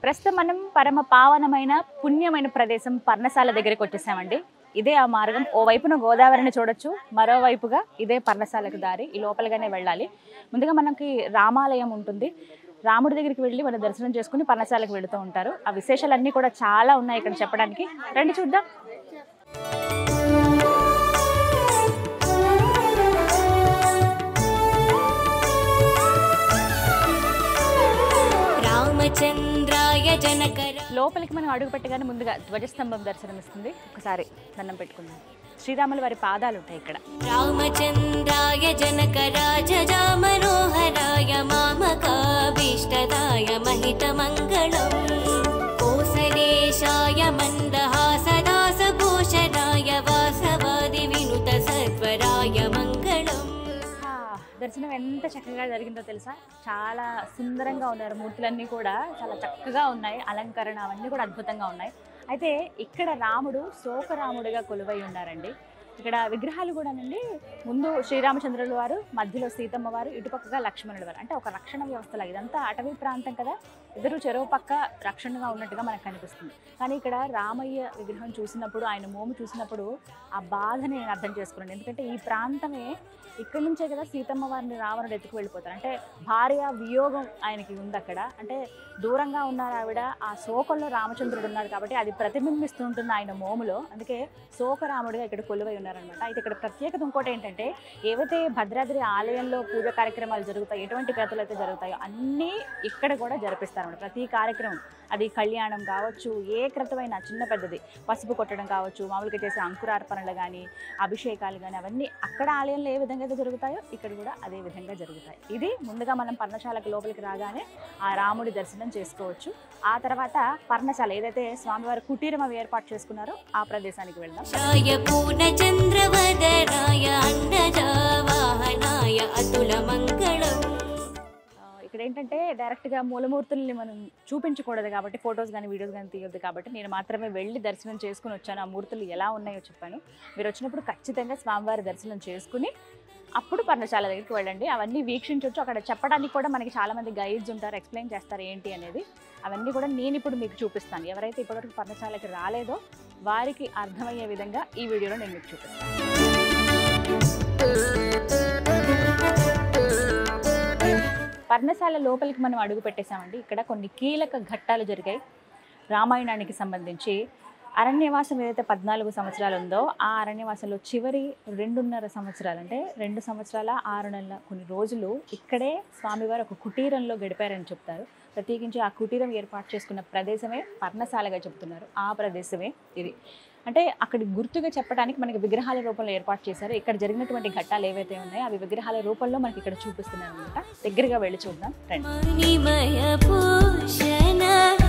ప్రస్తుతం మనం పరమ పావనమైన పుణ్యమైన ప్రదేశం పర్ణశాల దగ్గరికి వచ్చేసామండి ఇదే ఆ మార్గం ఓ వైపున గోదావరిని చూడొచ్చు మరోవైపుగా ఇదే పర్ణశాలకు దారి ఈ లోపలగానే వెళ్ళాలి ముందుగా మనకి రామాలయం ఉంటుంది రాముడి దగ్గరికి వెళ్ళి మన దర్శనం చేసుకుని పర్ణశాలకు వెళుతూ ఉంటారు ఆ విశేషాలన్నీ కూడా చాలా ఉన్నాయి ఇక్కడ చెప్పడానికి రండి చూద్దాం రామచంద్రాయ జనకర లోపలికి మనం అడుగు పెట్టగానే ముందుగా ధ్వజస్తంభం దర్శనం ఇస్తుంది ఒకసారి దండం పెట్టుకుందాం శ్రీరాముల వారి పాదాలు ఉంటాయి ఇక్కడ రామచంద్రాయ జనకరాజజా మనోహరాయ మామకాభీష్టదాయ మహితమంగళం కోసలేశాయ మందహాసదాసభూషణాయ వాసవాది వినుత సత్వరాయ మంగళం ఆ, దర్శనం ఎంత చక్కగా జరిగిందో తెలుసా చాలా సుందరంగా ఉన్నారు మూర్తులన్నీ కూడా చాలా చక్కగా ఉన్నాయి అలంకరణ అవన్నీ కూడా అద్భుతంగా ఉన్నాయి అయితే ఇక్కడ రాముడు శోకరాముడిగా కొలువై ఉన్నారండి ఇక్కడ విగ్రహాలు కూడానండి ముందు శ్రీరామచంద్రుల వారు మధ్యలో సీతమ్మ వారు ఇటుపక్కగా లక్ష్మణుడు వారు అంటే ఒక రక్షణ వ్యవస్థలా ఇదంతా అటవీ ప్రాంతం కదా ఇద్దరు చెరువు పక్క రక్షణగా ఉన్నట్టుగా మనకు కనిపిస్తుంది కానీ ఇక్కడ రామయ్య విగ్రహం చూసినప్పుడు ఆయన మోము చూసినప్పుడు ఆ బాధని నేను అర్థం చేసుకున్నాను ఎందుకంటే ఈ ప్రాంతమే ఇక్కడి నుంచే కదా సీతమ్మ వారిని రావణుడు ఎత్తుకు వెళ్ళిపోతారు అంటే భార్య వియోగం ఆయనకి ఉంది అక్కడ అంటే దూరంగా ఉన్నారు ఆవిడ ఆ శోకంలో రామచంద్రుడు ఉన్నాడు కాబట్టి అది ప్రతిబింబిస్తుంటుంది ఆయన మోములో అందుకే శోకరాముడిగా ఇక్కడ కొలువై ఉన్నారనమాట అయితే ఇక్కడ ప్రత్యేకత ఇంకోటి ఏంటంటే ఏవైతే భద్రాద్రి ఆలయంలో పూజ కార్యక్రమాలు జరుగుతాయి ఎటువంటి కథలు అయితే జరుగుతాయో అన్నీ ఇక్కడ కూడా జరిపిస్తారన్నమాట ప్రతి కార్యక్రమం అది కళ్యాణం కావచ్చు ఏ క్రతమైన చిన్న పెద్దది పసుపు కొట్టడం కావచ్చు మామూలుగా చేసే అంకురార్పణలు కానీ అభిషేకాలు కానీ అవన్నీ అక్కడ ఆలయంలో ఏ విధంగా అయితే జరుగుతాయో ఇక్కడ కూడా అదే విధంగా జరుగుతాయి ఇది ముందుగా మనం పర్ణశాలకు లోపలికి రాగానే ఆ రాముడి దర్శనం చేసుకోవచ్చు ఆ తర్వాత పర్ణశాల ఏదైతే స్వామివారి కుటీరం అవి ఏర్పాటు చేసుకున్నారో ఆ ప్రదేశానికి వెళ్దాం శాయ పూర్ణచంద్రవదనాయ అండజావాహనాయ అతుల మంగళం ఆ, ఇక్కడ ఏంటంటే డైరెక్ట్గా మూలమూర్తుల్ని మనం చూపించకూడదు కాబట్టి ఫొటోస్ కానీ వీడియోస్ కానీ తీయొద్దు కాబట్టి నేను మాత్రమే వెళ్ళి దర్శనం చేసుకుని వచ్చాను ఆ మూర్తులు ఎలా ఉన్నాయో చెప్పాను మీరు వచ్చినప్పుడు ఖచ్చితంగా స్వామివారి దర్శనం చేసుకుని అప్పుడు పర్ణశాల దగ్గరికి వెళ్ళండి అవన్నీ వీక్షించవచ్చు అక్కడ చెప్పడానికి కూడా మనకి చాలామంది గైడ్స్ ఉంటారు ఎక్స్ప్లెయిన్ చేస్తారు ఏంటి అనేది అవన్నీ కూడా నేను ఇప్పుడు మీకు చూపిస్తాను ఎవరైతే ఇప్పటివరకు పర్ణశాలకి రాలేదో వారికి అర్థమయ్యే విధంగా ఈ వీడియోలో నేను మీకు చూపిస్తాను పర్ణశాల లోపలికి మనం అడుగు పెట్టేశామండి ఇక్కడ కొన్ని కీలక ఘట్టాలు జరిగాయి రామాయణానికి సంబంధించి అరణ్యవాసం ఏదైతే పద్నాలుగు సంవత్సరాలు ఉందో ఆ అరణ్యవాసంలో చివరి రెండున్నర సంవత్సరాలు అంటే రెండు సంవత్సరాల ఆరు నెలల కొన్ని రోజులు ఇక్కడే స్వామివారు ఒక కుటీరంలో గడిపారని చెప్తారు ప్రత్యేకించి ఆ కుటీరం ఏర్పాటు చేసుకున్న ప్రదేశమే పర్ణశాలగా చెప్తున్నారు ఆ ప్రదేశమే ఇది అంటే అక్కడి గుర్తుగా చెప్పడానికి మనకి విగ్రహాల రూపంలో ఏర్పాటు చేశారు ఇక్కడ జరిగినటువంటి ఘట్టాలు ఏవైతే ఉన్నాయో అవి విగ్రహాల రూపంలో మనకి ఇక్కడ చూపిస్తున్నారు అనమాట దగ్గరగా వెళ్ళి చూద్దాం రండి మణిమయ భూషణ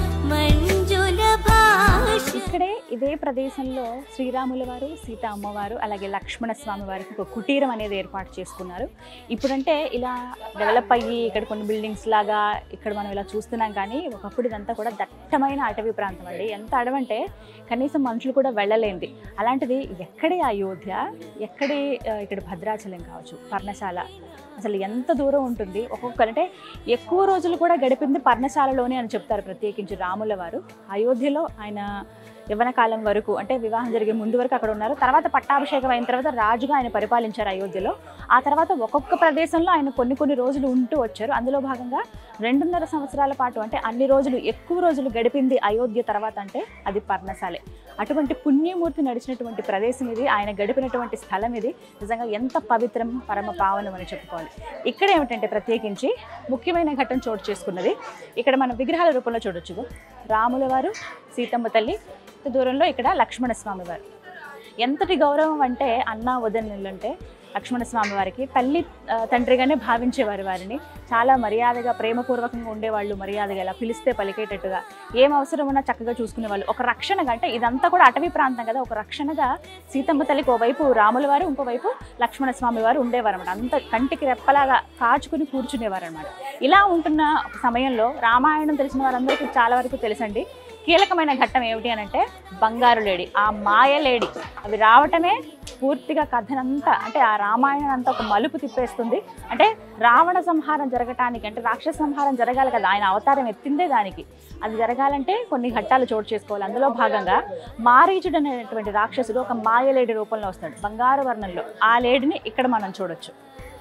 మంజుల భాష ఇక్కడే ఇదే ప్రదేశంలో శ్రీరాముల వారు సీత అమ్మవారు అలాగే లక్ష్మణ స్వామి వారికి ఒక కుటీరం అనేది ఏర్పాటు చేసుకున్నారు ఇప్పుడంటే ఇలా డెవలప్ అయ్యి ఇక్కడ కొన్ని బిల్డింగ్స్ లాగా ఇక్కడ మనం ఇలా చూస్తున్నాం కానీ ఒకప్పుడు ఇదంతా కూడా దట్టమైన అటవీ ప్రాంతం అండి ఎంత అడవంటే కనీసం మనుషులు కూడా వెళ్ళలేంది అలాంటిది ఎక్కడే అయోధ్య ఎక్కడే ఆ, ఇక్కడ భద్రాచలం కావచ్చు పర్ణశాల అసలు ఎంత దూరం ఉంటుంది ఒక్కొక్కరు అంటే ఎక్కువ రోజులు కూడా గడిపింది పర్ణశాలలోనే అని చెప్తారు ప్రత్యేకించి రాముల వారు అయోధ్యలో ఆయన యవ్వన కాలం వరకు అంటే వివాహం జరిగే ముందు వరకు అక్కడ ఉన్నారు తర్వాత పట్టాభిషేకం అయిన తర్వాత రాజుగా ఆయన పరిపాలించారు అయోధ్యలో ఆ తర్వాత ఒక్కొక్క ప్రదేశంలో ఆయన కొన్ని కొన్ని రోజులు ఉంటూ వచ్చారు అందులో భాగంగా రెండున్నర సంవత్సరాల పాటు అంటే అన్ని రోజులు ఎక్కువ రోజులు గడిపింది అయోధ్య తర్వాత అంటే అది పర్ణశాలే అటువంటి పుణ్యమూర్తి నడిచినటువంటి ప్రదేశం ఇది ఆయన గడిపినటువంటి స్థలం ఇది నిజంగా ఎంత పవిత్రం పరమ పావనం అని చెప్పుకోవాలి ఇక్కడ ఏమిటంటే ప్రత్యేకించి ముఖ్యమైన ఘట్టం చోటు చేసుకున్నది ఇక్కడ మనం విగ్రహాల రూపంలో చూడొచ్చు రాముల వారు సీతమ్మ తల్లి దూరంలో ఇక్కడ లక్ష్మణ స్వామి వారు ఎంతటి గౌరవం అంటే అన్నా వదనలు అంటే లక్ష్మణ స్వామి వారికి తల్లి ఆ, తండ్రిగానే భావించేవారు వారిని చాలా మర్యాదగా ప్రేమపూర్వకంగా ఉండేవాళ్ళు మర్యాదగా ఇలా పిలిస్తే పలికేటట్టుగా ఏం అవసరం ఉన్నా చక్కగా చూసుకునేవాళ్ళు ఒక రక్షణగా అంటే ఇదంతా కూడా అటవీ ప్రాంతం కదా ఒక రక్షణగా సీతమ్మ తల్లికి ఓవైపు రాముల వారు ఇంకోవైపు లక్ష్మణ స్వామి వారు ఉండేవారు అనమాట అంత కంటికి రెప్పలాగా కాచుకుని కూర్చునేవారు అనమాట ఇలా ఉంటున్న ఒక సమయంలో రామాయణం తెలిసిన వారందరికీ చాలా వరకు తెలుసండి కీలకమైన ఘట్టం ఏమిటి అని అంటే బంగారు లేడి ఆ మాయ లేడి అవి రావటమే పూర్తిగా కథనంతా అంటే ఆ రామాయణం అంతా ఒక మలుపు తిప్పేస్తుంది అంటే రావణ సంహారం జరగటానికి అంటే రాక్షస సంహారం జరగాలి కదా ఆయన అవతారం ఎత్తిందే దానికి అది జరగాలంటే కొన్ని ఘట్టాలు చోటు చేసుకోవాలి అందులో భాగంగా మారీచుడు అనేటువంటి రాక్షసుడు ఒక మాయలేడి రూపంలో వస్తాడు బంగారు వర్ణంలో ఆ లేడిని ఇక్కడ మనం చూడొచ్చు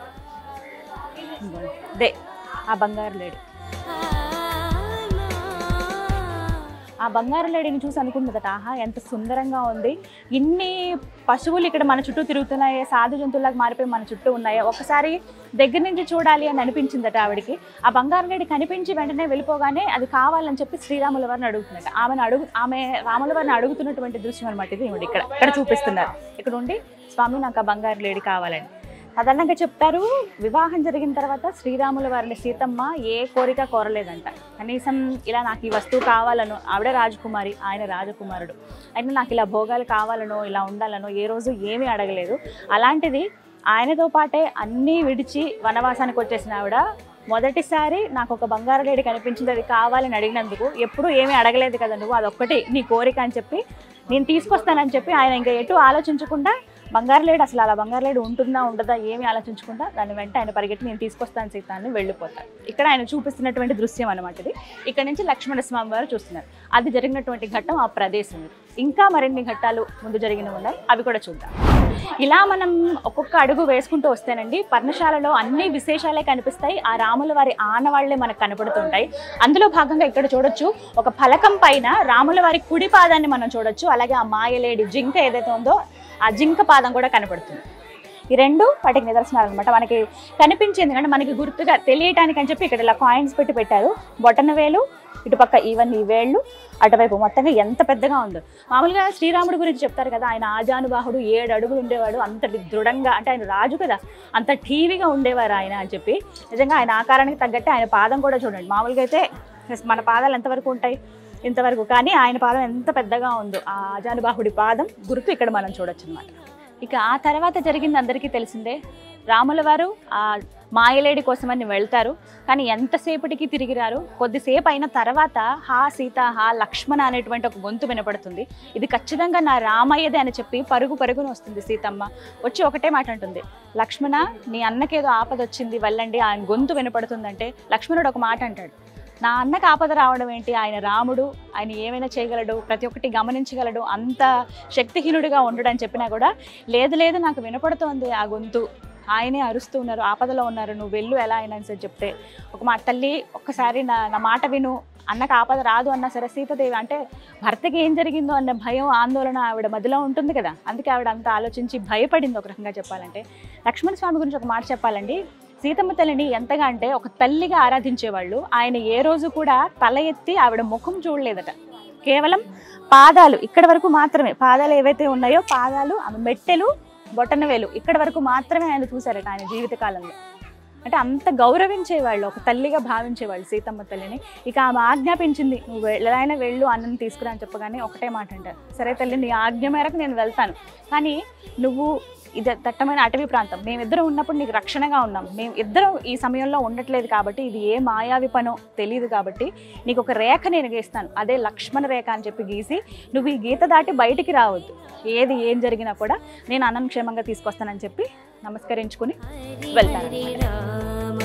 దే ఆ బంగారు లేడి ఆ బంగారు లేడిని చూసి అనుకుంటుందట ఆహా ఎంత సుందరంగా ఉంది ఇన్ని పశువులు ఇక్కడ మన చుట్టూ తిరుగుతున్నాయి సాధు జంతువులాగా మారిపోయి మన చుట్టూ ఉన్నాయి ఒకసారి దగ్గర నుంచి చూడాలి అని అనిపించిందట ఆవిడికి ఆ బంగారు లేడి కనిపించి వెంటనే వెళ్ళిపోగానే అది కావాలని చెప్పి శ్రీరాముల వారిని అడుగుతున్నట్టు ఆమెను అడుగు ఆమె రాముల వారిని అడుగుతున్నటువంటి దృశ్యం అనమాట ఇది ఈవిడ ఇక్కడ ఇక్కడ చూపిస్తున్నారు ఇక్కడ ఉండి స్వామి నాకు ఆ బంగారు లేడి కావాలని సాధారణంగా చెప్తారు వివాహం జరిగిన తర్వాత శ్రీరాముల వారిని సీతమ్మ ఏ కోరిక కోరలేదంట కనీసం ఇలా నాకు ఈ వస్తువు కావాలనో ఆవిడ రాజకుమారి ఆయన రాజకుమారుడు అయినా నాకు ఇలా భోగాలు కావాలనో ఇలా ఉండాలనో ఏ రోజు ఏమీ అడగలేదు అలాంటిది ఆయనతో పాటే అన్నీ విడిచి వనవాసానికి వచ్చేసిన ఆవిడ మొదటిసారి నాకు ఒక బంగారు లేడి కనిపించింది అది కావాలని అడిగినందుకు ఎప్పుడూ ఏమీ అడగలేదు కదా నువ్వు అదొక్కటి నీ కోరిక అని చెప్పి నేను తీసుకొస్తానని చెప్పి ఆయన ఇంకా ఎటు ఆలోచించకుండా బంగారు లేడు అసలు అలా బంగారు లేడు ఉంటుందా ఉండదా ఏమి ఆలోచించకుండా దాని వెంట ఆయన పరిగెట్టి నేను తీసుకొస్తాను సీత అని వెళ్ళిపోతాను ఇక్కడ ఆయన చూపిస్తున్నటువంటి దృశ్యం అనమాట ఇది ఇక్కడ నుంచి లక్ష్మణ స్వామి వారు చూస్తున్నారు అది జరిగినటువంటి ఘట్టం ఆ ప్రదేశం ఇది. ఇంకా మరిన్ని ఘట్టాలు ముందు జరిగినవి ఉన్నాయి అవి కూడా చూద్దాం ఇలా మనం ఒక్కొక్క అడుగు వేసుకుంటూ వస్తేనండి పర్ణశాలలో అన్ని విశేషాలే కనిపిస్తాయి ఆ రాముల వారి ఆనవాళ్లే మనకు కనపడుతుంటాయి అందులో భాగంగా ఇక్కడ చూడొచ్చు ఒక ఫలకం పైన రాముల వారి కుడి పాదాన్ని మనం చూడొచ్చు అలాగే ఆ మాయలేడి జింక ఏదైతే ఉందో ఆ జింక పాదం కూడా కనపడుతుంది ఈ రెండు వాటికి నిదర్శనాలు అనమాట మనకి కనిపించింది అంటే మనకి గుర్తుగా తెలియటానికి అని చెప్పి ఇక్కడ ఇలా కాయిన్స్ పెట్టి పెట్టారు బొటన వేలు ఇటుపక్క ఇవన్నీ వేళ్ళు అటువైపు మొత్తంగా ఎంత పెద్దగా ఉందో మామూలుగా శ్రీరాముడి గురించి చెప్తారు కదా ఆయన ఆజానుబాహుడు ఏడు అడుగులు ఉండేవాడు అంతటి దృఢంగా అంటే ఆయన రాజు కదా అంత ఠీవిగా ఉండేవారు ఆయన అని చెప్పి నిజంగా ఆయన ఆకారానికి తగ్గట్టే ఆయన పాదం కూడా చూడండి మామూలుగా అయితే మన పాదాలు ఎంతవరకు ఉంటాయి ఇంతవరకు కానీ ఆయన పాదం ఎంత పెద్దగా ఉందో ఆ ఆజానుబాహుడి పాదం గుర్తు ఇక్కడ మనం చూడొచ్చు అనమాట ఇక ఆ తర్వాత జరిగింది అందరికీ తెలిసిందే రాముల వారు ఆ మాయలేడి కోసమని వెళ్తారు కానీ ఎంతసేపటికి తిరిగి రారు కొద్దిసేపు అయిన తర్వాత హా సీత హా లక్ష్మణ అనేటువంటి ఒక గొంతు వినపడుతుంది ఇది ఖచ్చితంగా నా రామయ్యదే అని చెప్పి పరుగు పరుగున వస్తుంది సీతమ్మ వచ్చి ఒకటే మాట అంటుంది లక్ష్మణ నీ అన్నకేదో ఆపద వచ్చింది వెళ్ళండి ఆయన గొంతు వినపడుతుందంటే లక్ష్మణుడు ఒక మాట అంటాడు నా అన్నకు ఆపద రావడం ఏంటి ఆయన రాముడు ఆయన ఏమైనా చేయగలడు ప్రతి ఒక్కటి గమనించగలడు అంత శక్తిహీనుడిగా ఉండడు అని చెప్పినా కూడా లేదు లేదు నాకు వినపడుతోంది ఆ గొంతు ఆయనే అరుస్తూ ఉన్నారు ఆపదలో ఉన్నారు నువ్వు వెళ్ళు ఎలా అయినా అని సరే చెప్తే ఒక మా తల్లి ఒక్కసారి నా నా మాట విను అన్నకు ఆపద రాదు అన్నా సరే సీతదేవి అంటే భర్తకి ఏం జరిగిందో అన్న భయం ఆందోళన ఆవిడ మధ్యలో ఉంటుంది కదా అందుకే ఆవిడ అంత ఆలోచించి భయపడింది ఒక రకంగా చెప్పాలంటే లక్ష్మణ స్వామి గురించి ఒక మాట చెప్పాలండి సీతమ్మ తల్లిని ఎంతగా అంటే ఒక తల్లిగా ఆరాధించేవాళ్ళు ఆయన ఏ రోజు కూడా తల ఎత్తి ఆవిడ ముఖం చూడలేదట కేవలం పాదాలు ఇక్కడ వరకు మాత్రమే పాదాలు ఏవైతే ఉన్నాయో పాదాలు ఆమె మెట్టెలు బొటనవేలు ఇక్కడ వరకు మాత్రమే ఆయన చూశారట ఆయన జీవితకాలంలో అంటే అంత గౌరవించేవాళ్ళు ఒక తల్లిగా భావించేవాళ్ళు సీతమ్మ తల్లిని ఇక ఆమె ఆజ్ఞాపించింది నువ్వు ఎలా అయినా వెళ్ళు అన్నం తీసుకురా అని చెప్పగానే ఒకటే మాట అంటారు సరే తల్లి నీ ఆజ్ఞ మేరకు నేను వెళ్తాను కానీ నువ్వు ఇది దట్టమైన అటవీ ప్రాంతం మేమిద్దరం ఉన్నప్పుడు నీకు రక్షణగా ఉన్నాం మేము ఇద్దరం ఈ సమయంలో ఉండట్లేదు కాబట్టి ఇది ఏ మాయావి పనో తెలియదు కాబట్టి నీకు ఒక రేఖ నేను గీస్తాను అదే లక్ష్మణ రేఖ అని చెప్పి గీసి నువ్వు ఈ గీత దాటి బయటికి రావద్దు ఏది ఏం జరిగినా కూడా నేను అన్నం క్షేమంగా తీసుకొస్తానని చెప్పి నమస్కరించుకుని వెళ్తాను హరి రామ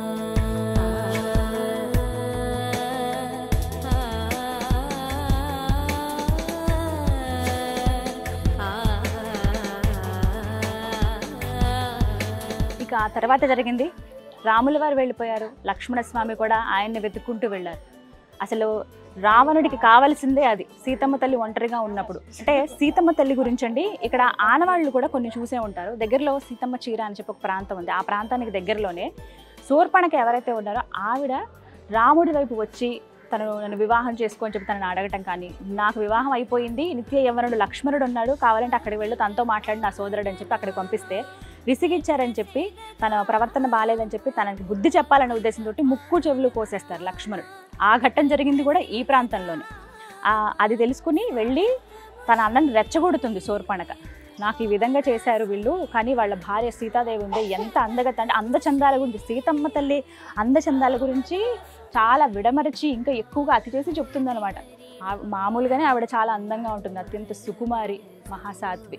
ఇక ఆ తర్వాత జరిగింది రాముల వారు వెళ్ళిపోయారు లక్ష్మణస్వామి కూడా ఆయన్ని వెతుక్కుంటూ వెళ్ళారు అసలు రావణుడికి కావలసిందే అది సీతమ్మ తల్లి ఒంటరిగా ఉన్నప్పుడు అంటే సీతమ్మ తల్లి గురించి అండి ఇక్కడ ఆనవాళ్ళు కూడా కొన్ని చూసే ఉంటారు దగ్గరలో సీతమ్మ చీర అని చెప్పి ఒక ప్రాంతం ఉంది ఆ ప్రాంతానికి దగ్గరలోనే శూర్పణకి ఎవరైతే ఉన్నారో ఆవిడ రాముడి వైపు వచ్చి తను నన్ను వివాహం చేసుకొని చెప్పి తనని అడగటం కానీ నాకు వివాహం అయిపోయింది నిత్య యవ్వనుడు లక్ష్మణుడు ఉన్నాడు కావాలంటే అక్కడికి వెళ్ళి తనతో మాట్లాడి నా సోదరుడు అని చెప్పి అక్కడికి పంపిస్తే విసిగిచ్చారని చెప్పి తన ప్రవర్తన బాగాలేదని చెప్పి తనకి బుద్ధి చెప్పాలనే ఉద్దేశంతో ముక్కు చెవులు కోసేస్తారు లక్ష్మణుడు ఆ ఘట్టం జరిగింది కూడా ఈ ప్రాంతంలోనే ఆ, అది తెలుసుకుని వెళ్ళి తన అన్నని రెచ్చగొడుతుంది శూర్పణక నాకు ఈ విధంగా చేశారు వీళ్ళు కానీ వాళ్ళ భార్య సీతాదేవి ఉంది ఎంత అందగత అంటే అందచందాల గురించి సీతమ్మ తల్లి అందచందాల గురించి చాలా విడమరచి ఇంకా ఎక్కువగా అతి చేసి చెప్తుందనమాట ఆ- మామూలుగానే ఆవిడ చాలా అందంగా ఉంటుంది అత్యంత సుకుమారి మహాసాత్వి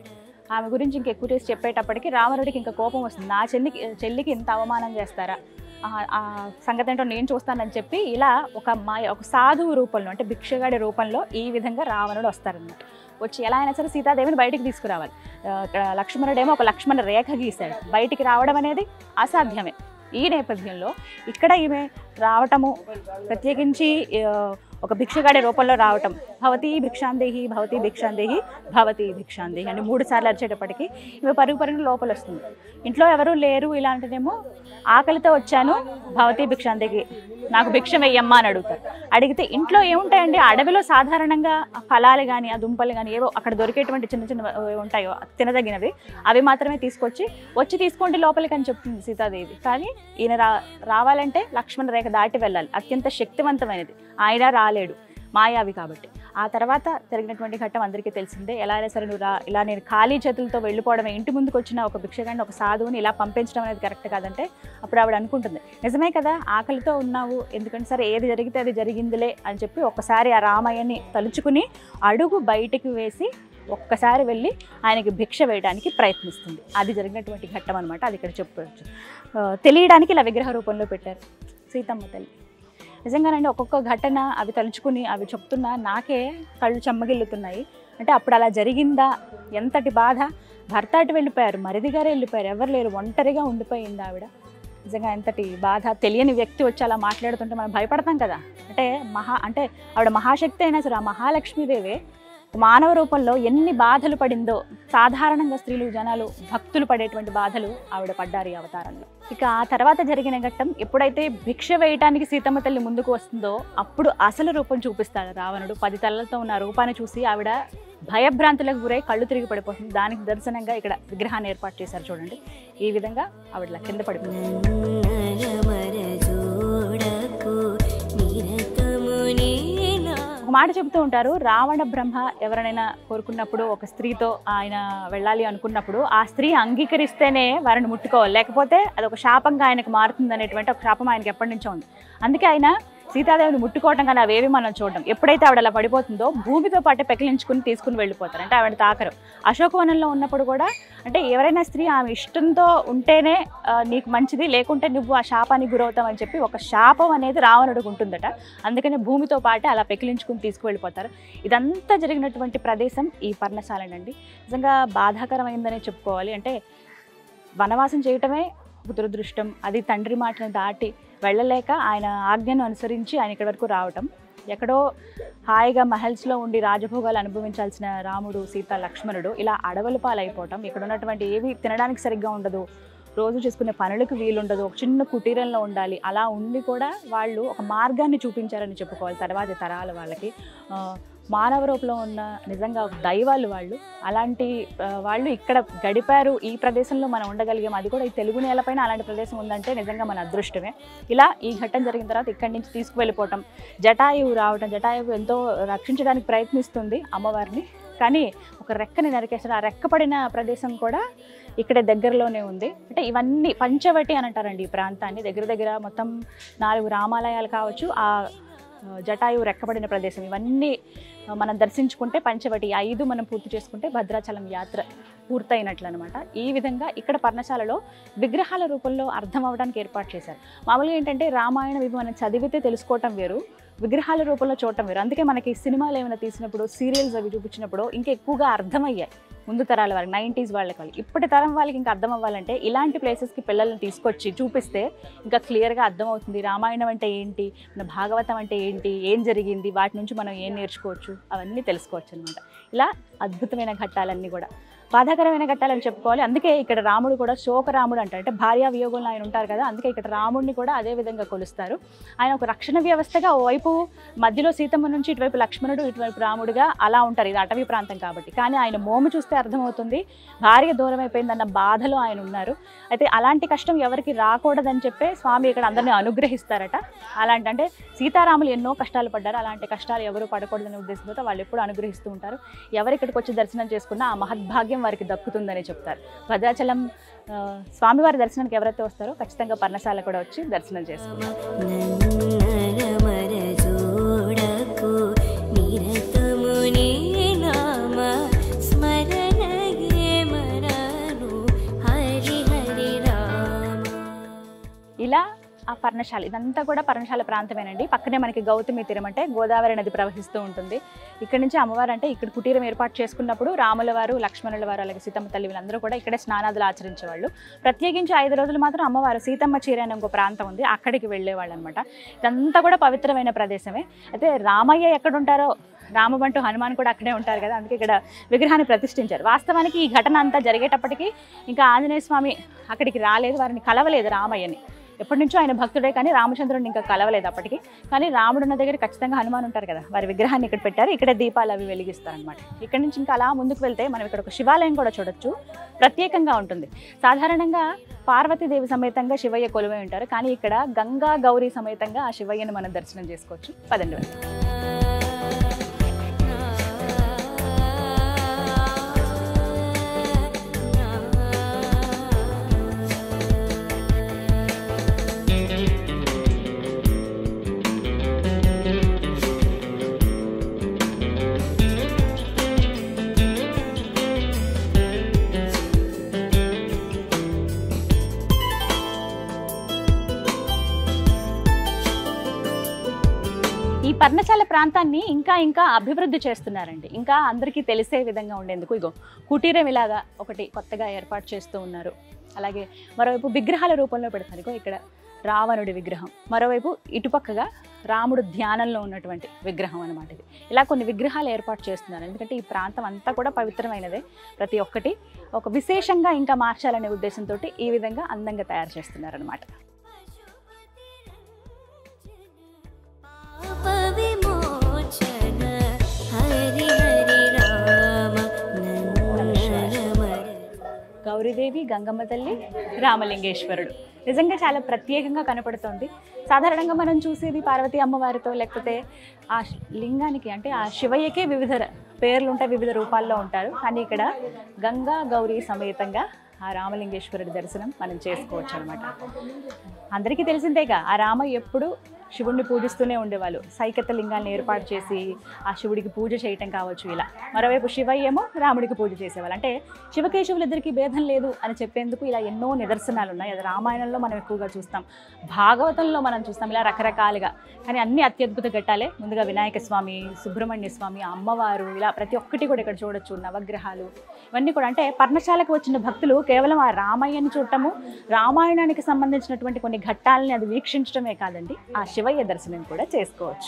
ఆమె గురించి ఇంక ఎక్కువ చేసి చెప్పేటప్పటికి రావణుడికి ఇంకా కోపం వస్తుంది నా చెల్లికి చెల్లికి ఇంత అవమానం చేస్తారా ఆ- ఆ సంగతి ఏంటో నేను చూస్తానని చెప్పి ఇలా ఒక మాయ ఒక సాధువు రూపంలో అంటే భిక్షగాడి రూపంలో ఈ విధంగా రావణుడు వస్తారన్నమాట వచ్చి ఎలా అయినా సరే సీతాదేవిని బయటికి తీసుకురావాలి ఆ, ఇక్కడ లక్ష్మణుడేమో ఒక లక్ష్మణ రేఖ గీశాడు బయటికి రావడం అనేది అసాధ్యమే ఈ నేపథ్యంలో ఇక్కడ ఈమె రావటము ప్రత్యేకించి ఆ, ఒక భిక్షగాడి రూపంలో రావటం భవతి భిక్షాందేహి భవతి భిక్షాందేహి భవతి భిక్షాందేహి అని మూడు సార్లు వచ్చేటప్పటికి ఈమె పరుగు పరుగున లోపల వస్తుంది ఇంట్లో ఎవరూ లేరు ఇలాంటిదేమో ఆకలితో వచ్చాను భవతి భిక్షాందేహి నాకు భిక్ష వెయ్యమ్మా అని అడుగుతారు అడిగితే ఇంట్లో ఏముంటాయండి అడవిలో సాధారణంగా ఆ ఫలాలు కానీ ఆ దుంపలు కానీ ఏవో అక్కడ దొరికేటువంటి చిన్న చిన్న ఉంటాయో తినదగినవి అవి మాత్రమే తీసుకొచ్చి వచ్చి తీసుకోండి లోపలికి అని చెప్తుంది సీతాదేవి కానీ ఈయన రా రావాలంటే లక్ష్మణ రేఖ దాటి వెళ్ళాలి అత్యంత శక్తివంతమైనది ఆయన రాలేడు మాయావి కాబట్టి ఆ తర్వాత జరిగినటువంటి ఘట్టం అందరికీ తెలిసిందే ఎలా అయినా సరే నువ్వు రా ఇలా నేను ఖాళీ చేతులతో వెళ్ళిపోవడమే ఇంటి ముందుకు వచ్చిన ఒక భిక్షగాడిని ఒక సాధువుని ఇలా పంపించడం అనేది కరెక్ట్ కాదంటే అప్పుడు ఆవిడ అనుకుంటుంది నిజమే కదా ఆకలితో ఉన్నావు ఎందుకంటే సరే ఏది జరిగితే అది జరిగిందిలే అని చెప్పి ఒక్కసారి ఆ రామయ్యని తలుచుకుని అడుగు బయటికి వేసి ఒక్కసారి వెళ్ళి ఆయనకి భిక్ష వేయడానికి ప్రయత్నిస్తుంది అది జరిగినటువంటి ఘట్టం అనమాట అది ఇక్కడ చెప్పవచ్చు ఆ, తెలియడానికి ఇలా విగ్రహ రూపంలో పెట్టారు సీతమ్మ తల్లి నిజంగానండి ఒక్కొక్క ఘటన అవి తలుచుకుని అవి చెప్తున్నా నాకే కళ్ళు చెమ్మగిల్లుతున్నాయి అంటే అప్పుడు అలా జరిగిందా ఎంతటి బాధ భర్త అటు వెళ్ళిపోయారు మరిది గారు వెళ్ళిపోయారు ఎవరు లేరు ఒంటరిగా ఉండిపోయింది ఆవిడ నిజంగా ఎంతటి బాధ తెలియని వ్యక్తి వచ్చి అలా మాట్లాడుతుంటే మనం భయపడతాం కదా అంటే మహా అంటే ఆవిడ మహాశక్తి అయినా సరే ఆ మహాలక్ష్మీదేవే మానవ రూపంలో ఎన్ని బాధలు పడిందో సాధారణంగా స్త్రీలు జనాలు భక్తులు పడేటువంటి బాధలు ఆవిడ పడ్డారు ఈ అవతారంలో ఇక ఆ తర్వాత జరిగిన ఘట్టం ఎప్పుడైతే భిక్ష వేయటానికి సీతమ్మ తల్లి ముందుకు వస్తుందో అప్పుడు అసలు రూపం చూపిస్తాడు రావణుడు పది తలలతో ఉన్న రూపాన్ని చూసి ఆవిడ భయభ్రాంతులకు గురై కళ్ళు తిరిగి పడిపోతుంది దానికి దర్శనంగా ఇక్కడ విగ్రహాన్ని ఏర్పాటు చేశారు చూడండి ఈ విధంగా ఆవిడ కింద పడిపోతుంది నన్నరమరజోడకు నిరతమునేనా ఒక మాట చెబుతూ ఉంటారు రావణ బ్రహ్మ ఎవరైనా కోరుకున్నప్పుడు ఒక స్త్రీతో ఆయన వెళ్ళాలి అనుకున్నప్పుడు ఆ స్త్రీ అంగీకరిస్తేనే వారిని ముట్టుకోవాలి లేకపోతే అది ఒక శాపంగా ఆయనకు మారుతుంది అనేటువంటి ఒక శాపం ఆయనకి ఎప్పటి నుంచో ఉంది అందుకే ఆయన సీతాదేవిని ముట్టుకోవటం కానీ అవేవి మనం చూడడం ఎప్పుడైతే ఆవిడ అలా పడిపోతుందో భూమితో పాటు పెకిలించుకుని తీసుకుని వెళ్ళిపోతారు అంటే ఆవిడ తాకరు అశోకవనంలో ఉన్నప్పుడు కూడా అంటే ఎవరైనా స్త్రీ ఆమె ఇష్టంతో ఉంటేనే ఆ, నీకు మంచిది లేకుంటే నువ్వు ఆ శాపానికి గురవుతావు అని చెప్పి ఒక శాపం అనేది రావణుడికి ఉంటుందట అందుకనే భూమితో పాటే అలా పెకిలించుకుని తీసుకువెళ్ళిపోతారు ఇదంతా జరిగినటువంటి ప్రదేశం ఈ పర్ణశాలనండి నిజంగా బాధాకరమైందనే చెప్పుకోవాలి అంటే వనవాసం చేయటమే ఒక దురదృష్టం అది తండ్రి మాటను దాటి వెళ్ళలేక ఆయన ఆజ్ఞను అనుసరించి ఆయన ఇక్కడి వరకు రావటం ఎక్కడో హాయిగా మహల్స్లో ఉండి రాజభోగాలు అనుభవించాల్సిన రాముడు సీత లక్ష్మణుడు ఇలా అడవుల పాలైపోవటం ఇక్కడ ఉన్నటువంటి ఏవి తినడానికి సరిగ్గా ఉండదు రోజు చేసుకునే పనులకు వీలుండదు ఒక చిన్న కుటీరంలో ఉండాలి అలా ఉండి కూడా వాళ్ళు ఒక మార్గాన్ని చూపించారని చెప్పుకోవాలి తర్వాతి తరాల వాళ్ళకి ఆ, మానవ రూపంలో ఉన్న నిజంగా ఒక దైవాలు వాళ్ళు అలాంటి ఆ, వాళ్ళు ఇక్కడ గడిపారు ఈ ప్రదేశంలో మనం ఉండగలిగాం అది కూడా ఈ తెలుగు నేలపైన అలాంటి ప్రదేశం ఉందంటే నిజంగా మన అదృష్టమే ఇలా ఈ ఘట్టం జరిగిన తర్వాత ఇక్కడి నుంచి తీసుకువెళ్ళిపోవటం జటాయువు రావటం జటాయువు ఎంతో రక్షించడానికి ప్రయత్నిస్తుంది అమ్మవారిని కానీ ఒక రెక్కని నరికేసాడు ఆ రెక్క పడిన ప్రదేశం కూడా ఇక్కడ దగ్గరలోనే ఉంది అంటే ఇవన్నీ పంచవటి అని అంటారండి ఈ ప్రాంతాన్ని దగ్గర దగ్గర మొత్తం నాలుగు రామాలయాలు కావచ్చు ఆ ఆ, జటాయువు రెక్కబడిన ప్రదేశం ఇవన్నీ ఆ, మనం దర్శించుకుంటే పంచవటి ఈ ఐదు మనం పూర్తి చేసుకుంటే భద్రాచలం యాత్ర పూర్తయినట్లు అనమాట ఈ విధంగా ఇక్కడ పర్ణశాలలో విగ్రహాల రూపంలో అర్థం అవడానికి ఏర్పాటు చేశారు మామూలుగా ఏంటంటే రామాయణం ఇవి మనం చదివితే తెలుసుకోవటం వేరు విగ్రహాల రూపంలో చూడటం వేరు అందుకే మనకి సినిమాలు ఏమైనా తీసినప్పుడు సీరియల్స్ అవి చూపించినప్పుడు ఇంకా ఎక్కువగా అర్థమయ్యాయి ముందు తరాల వాళ్ళకి నైంటీస్ వాళ్ళకి వాళ్ళు ఇప్పటి తరం వాళ్ళకి ఇంకా అర్థం అవ్వాలంటే ఇలాంటి ప్లేసెస్కి పిల్లల్ని తీసుకొచ్చి చూపిస్తే ఇంకా క్లియర్గా అర్థమవుతుంది రామాయణం అంటే ఏంటి మన భాగవతం అంటే ఏంటి ఏం జరిగింది వాటి నుంచి మనం ఏం నేర్చుకోవచ్చు అవన్నీ తెలుసుకోవచ్చు అనమాట ఇలా అద్భుతమైన ఘట్టాలన్నీ కూడా బాధాకరమైన ఘట్టాలని చెప్పుకోవాలి అందుకే ఇక్కడ రాముడు కూడా శోకరాముడు అంటారు అంటే భార్యా వియోగంలో ఆయన ఉంటారు కదా అందుకే ఇక్కడ రాముడిని కూడా అదే విధంగా కొలుస్తారు ఆయన ఒక రక్షణ వ్యవస్థగా ఓవైపు మధ్యలో సీతమ్మ నుంచి ఇటువైపు లక్ష్మణుడు ఇటువైపు రాముడుగా అలా ఉంటారు ఇది అటవీ ప్రాంతం కాబట్టి కానీ ఆయన మోము చూస్తే అర్థమవుతుంది భార్య దూరం అయిపోయిందన్న బాధలో ఆయన ఉన్నారు అయితే అలాంటి కష్టం ఎవరికి రాకూడదని చెప్పే స్వామి ఇక్కడ అందరినీ అనుగ్రహిస్తారట అలాంటి అంటే సీతారాములు ఎన్నో కష్టాలు పడ్డారు అలాంటి కష్టాలు ఎవరు పడకూడదనే ఉద్దేశంతో వాళ్ళు ఎప్పుడు అనుగ్రహిస్తూ ఉంటారు ఎవరు ఇక్కడికి వచ్చి దర్శనం చేసుకున్నా ఆ మహద్భాగ్యం వారికి దక్కుతుందని చెప్తారు భద్రాచలం ఆ, స్వామివారి దర్శనానికి ఎవరైతే వస్తారో ఖచ్చితంగా పర్ణశాల కూడా వచ్చి దర్శనం చేసుకుంటారు నన్నరమరజోడకు నిరతమునే నామ స్మరణగే పర్ణశాల ఇదంతా కూడా పర్ణశాల ప్రాంతమేనండి పక్కనే మనకి గౌతమి తీరం అంటే గోదావరి నది ప్రవహిస్తూ ఉంటుంది ఇక్కడ నుంచి అమ్మవారు అంటే ఇక్కడ కుటీరం ఏర్పాటు చేసుకున్నప్పుడు రాముల వారు లక్ష్మణుల వారు అలాగే సీతమ్మ తల్లి వీళ్ళందరూ కూడా ఇక్కడే స్నానాదులు ఆచరించేవాళ్ళు ప్రత్యేకించి ఐదు రోజులు మాత్రం అమ్మవారు సీతమ్మ చీర అనే ఇంకో ప్రాంతం ఉంది అక్కడికి వెళ్ళేవాళ్ళు అనమాట ఇదంతా కూడా పవిత్రమైన ప్రదేశమే అయితే రామయ్య ఎక్కడ ఉంటారో రామబంటు హనుమాన్ కూడా అక్కడే ఉంటారు కదా అందుకే ఇక్కడ విగ్రహాన్ని ప్రతిష్ఠించారు వాస్తవానికి ఈ ఘటన అంతా జరిగేటప్పటికి ఇంకా ఆంజనేయ స్వామి అక్కడికి రాలేదు వారిని కలవలేదు రామయ్యని ఎప్పటి నుంచో ఆయన భక్తుడే కానీ రామచంద్రుడిని ఇంకా కలవలేదు అప్పటికి కానీ రాముడు ఉన్న దగ్గర ఖచ్చితంగా హనుమాన్ ఉంటారు కదా వారి విగ్రహాన్ని ఇక్కడ పెట్టారు ఇక్కడ దీపాలు అవి వెలిగిస్తారనమాట ఇక్కడ నుంచి ఇంకా అలా ముందుకు వెళ్తే మనం ఇక్కడ ఒక శివాలయం కూడా చూడొచ్చు ప్రత్యేకంగా ఉంటుంది సాధారణంగా పార్వతీదేవి సమేతంగా శివయ్య కొలువై ఉంటారు కానీ ఇక్కడ గంగా గౌరీ సమేతంగా ఆ శివయ్యను మనం దర్శనం చేసుకోవచ్చు పదండి వెళ్దాం. ఈ పర్ణశాల ప్రాంతాన్ని ఇంకా ఇంకా అభివృద్ధి చేస్తున్నారండి ఇంకా అందరికీ తెలిసే విధంగా ఉండేందుకు ఇగో కుటీరం ఇలాగా ఒకటి కొత్తగా ఏర్పాటు చేస్తూ ఉన్నారు అలాగే మరోవైపు విగ్రహాల రూపంలో పెడతారు ఇగో ఇక్కడ రావణుడి విగ్రహం మరోవైపు ఇటుపక్కగా రాముడు ధ్యానంలో ఉన్నటువంటి విగ్రహం అనమాట ఇది ఇలా కొన్ని విగ్రహాలు ఏర్పాటు చేస్తున్నారు ఎందుకంటే ఈ ప్రాంతం అంతా కూడా పవిత్రమైనదే ప్రతి ఒక్కటి ఒక విశేషంగా ఇంకా మార్చాలనే ఉద్దేశంతో ఈ విధంగా అందంగా తయారు చేస్తున్నారు అనమాట పాపవిమోచన హరి హరి రామ నన్నమర గౌరీదేవి గంగమ్మ తల్లి రామలింగేశ్వరుడు నిజంగా చాలా ప్రత్యేకంగా కనపడుతోంది సాధారణంగా మనం చూసేది పార్వతీ అమ్మవారితో లేకపోతే ఆ శ్- లింగానికి అంటే ఆ శివయ్యకే వివిధ ర- పేర్లు ఉంటాయి వివిధ రూపాల్లో ఉంటారు కానీ ఇక్కడ గంగా గౌరీ సమేతంగా ఆ రామలింగేశ్వరుడి దర్శనం మనం చేసుకోవచ్చు అనమాట అందరికీ తెలిసిందేగా ఆ రామయ్య ఎప్పుడు శివుణ్ణి పూజిస్తూనే ఉండేవాళ్ళు సైకత లింగాలను ఏర్పాటు చేసి ఆ శివుడికి పూజ చేయటం కావచ్చు ఇలా మరోవైపు శివయ్యేమో రాముడికి పూజ చేసేవాళ్ళు అంటే శివకేశవులిద్దరికీ భేదం లేదు అని చెప్పేందుకు ఇలా ఎన్నో నిదర్శనాలు ఉన్నాయి అది రామాయణంలో మనం ఎక్కువగా చూస్తాం భాగవతంలో మనం చూస్తాం ఇలా రకరకాలుగా కానీ అన్ని అత్యద్భుత ఘట్టాలే ముందుగా వినాయక స్వామి సుబ్రహ్మణ్య స్వామి అమ్మవారు ఇలా ప్రతి ఒక్కటి కూడా ఇక్కడ చూడొచ్చు నవగ్రహాలు ఇవన్నీ కూడా అంటే పర్ణశాలకు వచ్చిన భక్తులు కేవలం ఆ రామయ్యని చూడటము రామాయణానికి సంబంధించినటువంటి కొన్ని ఘట్టాలని అది వీక్షించడమే కాదండి ఆ శివయ్య దర్శనం కూడా చేసుకోవచ్చు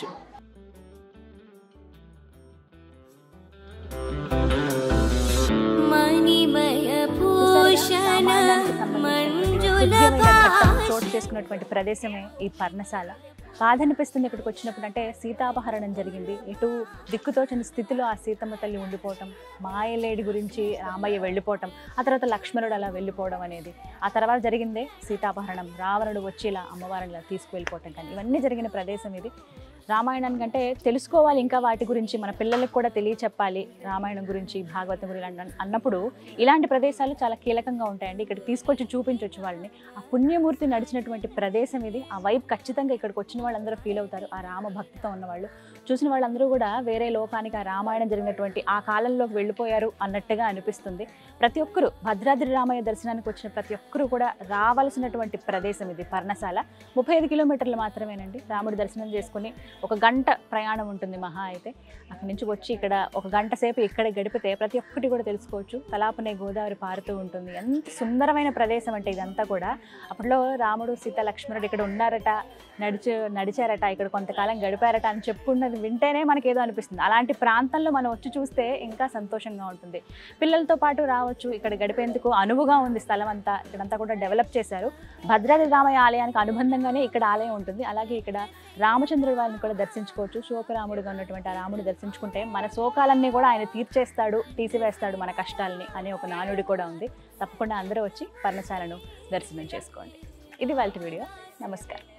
మణిమయ భూషణ మంజుల దివ్యమైన ఘట్టం భాష చోటు చేసుకున్నటువంటి ప్రదేశమే ఈ పర్ణశాల బాధ అనిపిస్తుంది ఇక్కడికి వచ్చినప్పుడు అంటే సీతాపహరణం జరిగింది ఎటు దిక్కుతోచని స్థితిలో ఆ సీతమ్మ తల్లి ఉండిపోవటం మాయలేడి గురించి రామయ్య వెళ్ళిపోవటం ఆ తర్వాత లక్ష్మణుడు అలా వెళ్ళిపోవడం అనేది ఆ తర్వాత జరిగిందే సీతాపహరణం రావణుడు వచ్చి ఇలా అమ్మవారిని ఇలా తీసుకువెళ్ళిపోవటం కానీ ఇవన్నీ జరిగిన ప్రదేశం ఇది రామాయణానికి అంటే తెలుసుకోవాలి ఇంకా వాటి గురించి మన పిల్లలకు కూడా తెలియచెప్పాలి రామాయణం గురించి భాగవతం గురించి అన్న- అన్నప్పుడు ఇలాంటి ప్రదేశాలు చాలా కీలకంగా ఉంటాయండి ఇక్కడ తీసుకొచ్చి చూపించవచ్చు వాళ్ళని ఆ పుణ్యమూర్తి నడిచినటువంటి ప్రదేశం ఇది ఆ వైపు ఖచ్చితంగా ఇక్కడికి వచ్చిన వాళ్ళందరూ ఫీల్ అవుతారు ఆ రామ భక్తితో ఉన్నవాళ్ళు చూసిన వాళ్ళందరూ కూడా వేరే లోకానికి ఆ రామాయణం జరిగినటువంటి ఆ కాలంలోకి వెళ్ళిపోయారు అన్నట్టుగా అనిపిస్తుంది ప్రతి ఒక్కరూ భద్రాద్రి రామయ్య దర్శనానికి వచ్చిన ప్రతి ఒక్కరూ కూడా రావాల్సినటువంటి ప్రదేశం ఇది పర్ణశాల ముప్పై ఐదు కిలోమీటర్లు మాత్రమేనండి రాముడి దర్శనం చేసుకుని ఒక గంట ప్రయాణం ఉంటుంది మహా అయితే అక్కడి నుంచి వచ్చి ఇక్కడ ఒక గంట సేపు ఇక్కడ గడిపితే ప్రతి ఒక్కటి కూడా తెలుసుకోవచ్చు తలాపనే గోదావరి పారుతూ ఉంటుంది ఎంత సుందరమైన ప్రదేశం అంటే ఇదంతా కూడా అప్పట్లో రాముడు సీత లక్ష్మణుడు ఇక్కడ ఉన్నారట నడిచి నడిచారట ఇక్కడ కొంతకాలం గడిపారట అని చెప్పుకున్నది వింటేనే మనకి ఏదో అనిపిస్తుంది అలాంటి ప్రాంతంలో మనం వచ్చి చూస్తే ఇంకా సంతోషంగా ఉంటుంది పిల్లలతో పాటు రావచ్చు ఇక్కడ గడిపేందుకు అనువుగా ఉంది స్థలం అంతా ఇక్కడంతా కూడా డెవలప్ చేశారు భద్రాద్రి రామయ్య ఆలయానికి అనుబంధంగానే ఇక్కడ ఆలయం ఉంటుంది అలాగే ఇక్కడ రామచంద్రుడి వారిని కూడా దర్శించుకోవచ్చు శోకరాముడుగా ఉన్నటువంటి ఆ రాముడు దర్శించుకుంటే మన శోకాలన్నీ కూడా ఆయన తీర్చేస్తాడు తీసివేస్తాడు మన కష్టాలని అనే ఒక నానుడి కూడా ఉంది తప్పకుండా అందరూ వచ్చి పర్ణశాలను దర్శనం చేసుకోండి ఇది వాళ్ళ వీడియో నమస్కారం